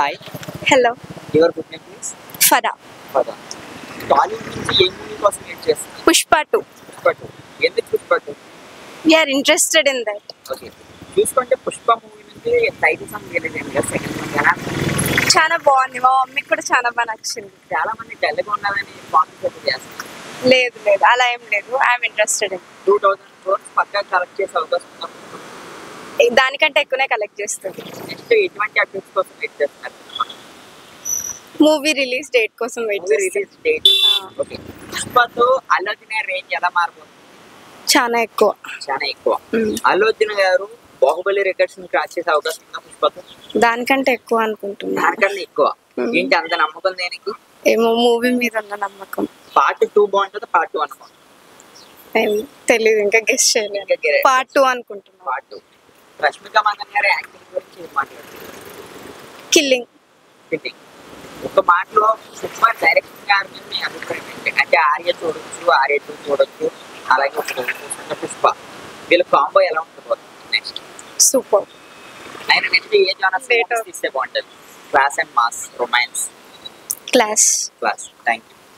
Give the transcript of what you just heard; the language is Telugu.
Hi hello your good name please Farah పదా టాలీవుడ్ నుంచి ఏ మూవీ కోసం వెయిట్ చేస్తున్నారు పుష్ప టూ పుష్ప టూ ఎందుకు Pushpa two we are interested in that okay చూసుకుంటే పుష్ప మూవీ నుంచి టైటిల్ సాంగ్ రిలీజ్ అయింది కదా సెకండ్ సాంగ్ ఎలా చాలా బాగుంది మా మమ్మీకి కూడా చాలా బాగా నచ్చింది చాలా మంది డల్గా ఉన్నదని కామెంట్స్ అయితే చేస్తారు లేదు లేదు అలా ఏం లేదు I'm interested in two thousand crores పక్కా కలెక్ట్ చేసే అవకాశం ఉంది దానికంటే ఎక్కువనే కలెక్ట్ చేస్తుంది నెక్స్ట్ ఎటువంటి అప్డేట్స్ కోసం వెయిట్ చేస్తున్నారు మూవీ రిలీజ్ డేట్ కోసం వెయిట్ మూవీ చేస్తుంది రిలీజ్ డేట్ ఓకే పుష్పతో అల్లోజన రేంజ్ ఎలా మారిపోతుంది చాలా ఎక్కువ చాలా ఎక్కువ మ్మ్. అల్లోజన గారు బాహుబలి రికార్డ్స్ ని క్రాస్ చేసే అవకాశం ఉందా పుష్పతో దానికంటే ఎక్కువ అనుకుంటున్నాను దానికన్నా ఎక్కువ మ్మ్. ఏంటి అంత నమ్మకం దేనికి ఏమో మూవీ మీద ఉన్న నమ్మకం పార్ట్ టూ బాగుంటుంది పార్ట్ టూ అనుకో ఏం తెలీదు ఇంకా గెస్ట్ చేయలేదు ఇంకా గె- పార్ట్ టూ అనుకుంటున్నాను పార్ట్ టూ రష్మిక మందన్ గారి యాక్టింగ్ గురించి ఏం మాట్లాడుతుంది కిల్లింగ్ ఫిట్టింగ్ ఒక మాటలో సినిమా డైరెక్షన్ గారి మీద మీ అభిప్రాయం ఏంటి అంటే ఆర్య చూడొచ్చు ఆర్య టూ చూడొచ్చు అలాగే ఇప్పుడు చూస్తున్న పుష్ప వీళ్ళ కాంబో ఎలా ఉంటుంది నెక్స్ట్ సూపర్ ఆయన నెక్స్ట్ ఏ జానర్ Later. తీస్తే బాగుంటుంది class and mass romance class class thank you